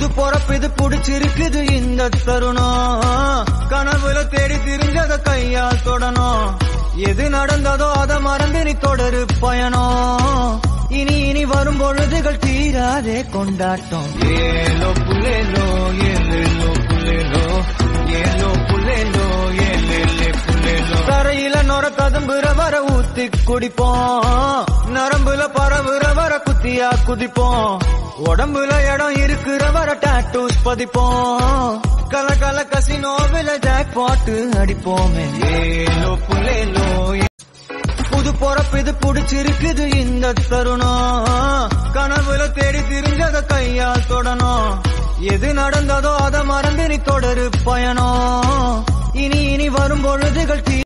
பொறப்பு இது புடிச்சிருக்குது இந்த தருணம் கனவுல தேடி திரிஞ்சத கையால் தொடணும் எது நடந்ததோ அத மறந்து நீ தொடரு பயணம் இனி இனி வரும் பொழுதுகள் தீராதே கொண்டாட்டம் ஏலோ புல்லேலோ ஏலேலோ புல்லேலோ ஏலோ புல்லேலோ ஏலேலே புல்லேலோ தரையில நொர கதம்புற வர ஊத்தி குடிப்போம் நரம்புல பரவுற வர குத்தியா குதிப்போம் உடம்புல இடம் இருக்கிற வர டாட்டூஸ் பதிப்போம் கல கல கசினோவில ஜாக் பாட்டு அடிப்போமே ஏலோ புல்லேலோ புது பொறப்பு இது புடிச்சிருக்குது இந்த தருணம் கனவுல தேடி திரிஞ்சத கையால் தொடணும் எது நடந்ததோ அத மறந்து நீ தொடரு பயணம் இனி இனி வரும் பொழுதுகள் தீ